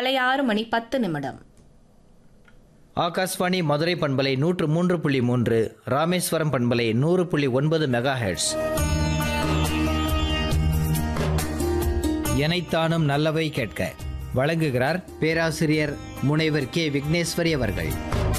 காலை ஆறு மணி பத்து நிமிடம் ஆகாஷ்வாணி மதுரை பண்பலை நூற்று மூன்று புள்ளி மூன்று ராமேஸ்வரம் பண்பலை நூறு புள்ளி ஒன்பது மெகா ஹெர்ட்ஸ் எனைத்தானும் நல்லவை கேட்க வழங்குகிறார் பேராசிரியர் முனைவர் கே விக்னேஸ்வரி அவர்கள்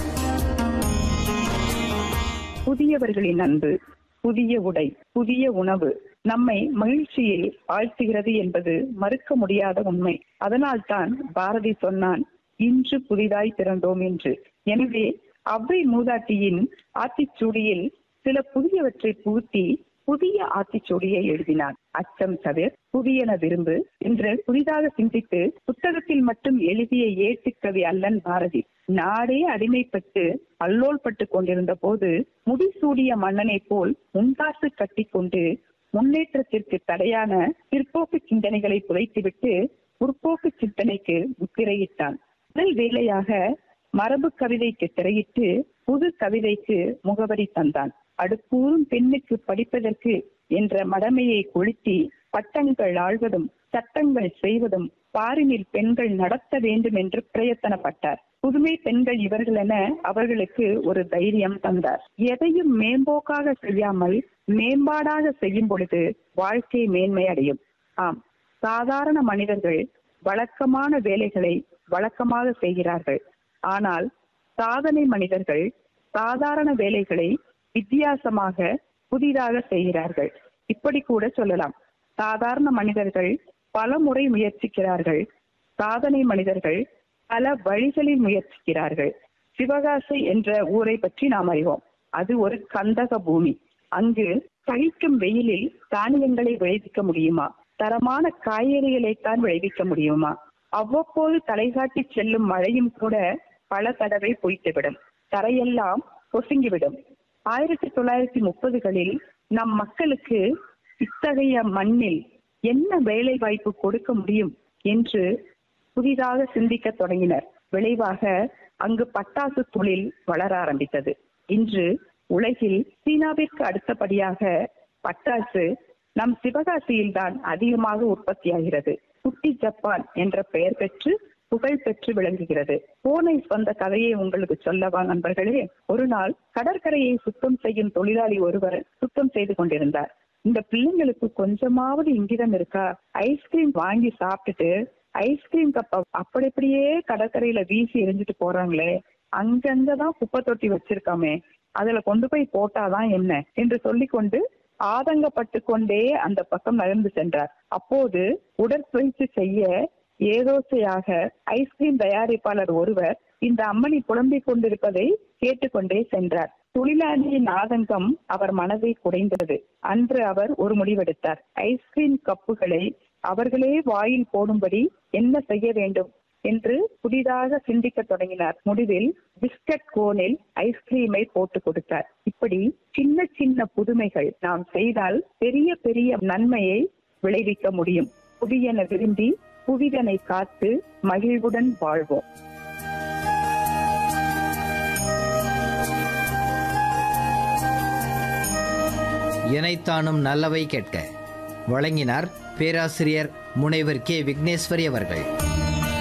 புதியவர்களின் அன்பு புதிய உடை புதிய உணவு நம்மை மகிழ்ச்சியில் ஆழ்த்துகிறது என்பது மறுக்க முடியாத உண்மை அதனால்தான் பாரதி சொன்னான் இன்று புதிதாய் பிறந்தோம் என்று எனவே அவ்வை மூதாட்டியின் ஆத்திச்சூடியில் சில புதியவற்றை புகுத்தி புதிய ஆத்திச்சூடியை எழுதினார் அச்சம் தவிர புதியன விரும்பு என்று புதிதாக சிந்தித்து புத்தகத்தில் மட்டும் எழுதிய ஏட்டுக்கவி அல்லன் பாரதி நாடே அடிமைப்பட்டு அல்லோல் பட்டு கொண்டிருந்த போது முடிசூடிய மன்னனை போல் முன்காசு கட்டி கொண்டு முன்னேற்றத்திற்கு தடையான பிற்போக்கு சிந்தனைகளை புதைத்துவிட்டு முற்போக்கு சிந்தனைக்கு முத்திரையிட்டான் முதல் வேலையாக மரபு கவிதைக்கு திரையிட்டு புது கவிதைக்கு முகவரி தந்தான் அடுப்பூரும் பெண்ணுக்கு படிப்பதற்கு என்ற மடமையை கொளுத்தி பட்டங்கள் ஆழ்வதும் சட்டங்கள் செய்வதும் பாரினில் பெண்கள் நடத்த வேண்டும் என்று பிரயத்தனப்பட்டார் புதுமை பெண்கள் இவர்கள் என அவர்களுக்கு ஒரு தைரியம் தந்தார் எதையும் மேம்போக்காக செய்யாமல் மேம்பாடாக செய்யும் பொழுது வாழ்க்கை மேன்மை அடையும் ஆம் சாதாரண மனிதர்கள் வழக்கமான வேலைகளை வழக்கமாக செய்கிறார்கள் ஆனால் சாதனை மனிதர்கள் சாதாரண வேலைகளை வித்தியாசமாக புதிதாக செய்கிறார்கள் இப்படி கூட சொல்லலாம் சாதாரண மனிதர்கள் பல முறை முயற்சிக்கிறார்கள் சாதனை மனிதர்கள் பல வழிகளில் முயற்சிக்கிறார்கள் சிவகாசி என்ற ஊரை பற்றி நாம் அறிவோம் அது ஒரு கந்தக பூமி அங்கு சகிக்கும் வெயிலில் தானியங்களை விளைவிக்க முடியுமா தரமான காய்கறிகளைத்தான் விளைவிக்க முடியுமா அவ்வப்போது தலைகாட்டி செல்லும் மழையும் கூட பல தடவை பொய்த்துவிடும் தரையெல்லாம் பொசுங்கிவிடும் ஆயிரத்தி தொள்ளாயிரத்தி முப்பதுகளில் நம் மக்களுக்கு இத்தகைய மண்ணில் என்ன வேலை வாய்ப்பு கொடுக்க முடியும் என்று புதிதாக சிந்திக்க தொடங்கினர் விளைவாக அங்கு பட்டாசு தொழில் வளர ஆரம்பித்தது இன்று உலகில் சீனாவிற்கு அடுத்தபடியாக பட்டாசு நம் சிவகாசியில் தான் அதிகமாக உற்பத்தியாகிறது குட்டி ஜப்பான் என்ற பெயர் பெற்று புகழ் பெற்று விளங்குகிறது போனை வந்த கதையை உங்களுக்கு சொல்லவா நண்பர்களே ஒரு நாள் கடற்கரையை சுத்தம் செய்யும் தொழிலாளி ஒருவர் சுத்தம் செய்து கொண்டிருந்தார் இந்த பிள்ளைங்களுக்கு கொஞ்சமாவது இங்கிதம் இருக்கா ஐஸ்கிரீம் வாங்கி சாப்பிட்டுட்டு ஐஸ்கிரீம் கப்ப அப்படி அப்படியே கடற்கரையில வீசி எரிஞ்சிட்டு போறாங்களே அங்கங்கதான் குப்பை தொட்டி வச்சிருக்காமே அதுல கொண்டு போய் போட்டாதான் என்ன என்று சொல்லிக்கொண்டு ஆதங்கப்பட்டு கொண்டே அந்த பக்கம் நகர்ந்து சென்றார் அப்போது உடற்பயிற்சி செய்ய ஏதோசையாக ஐஸ்கிரீம் தயாரிப்பாளர் ஒருவர் இந்த அம்மணி புலம்பிக் கொண்டிருப்பதை கேட்டுக்கொண்டே சென்றார் தொழிலாளியின் ஆதங்கம் அவர் மனதை குறைந்தது அன்று அவர் ஒரு முடிவெடுத்தார் ஐஸ்கிரீம் கப்புகளை அவர்களே வாயில் போடும்படி என்ன செய்ய வேண்டும் என்று புதிதாக சிந்திக்க தொடங்கினார் முடிவில் பிஸ்கட் கோனில் ஐஸ்கிரீமை போட்டு கொடுத்தார் இப்படி சின்ன சின்ன புதுமைகள் நாம் செய்தால் பெரிய பெரிய நன்மையை விளைவிக்க முடியும் புதியன விரும்பி புவிதனை காத்து மகிழ்வுடன் வாழ்வோம் எனைத்தானும் நல்லவை கேட்க வழங்கினார் பேராசிரியர் முனைவர் கே விக்னேஸ்வரி அவர்கள்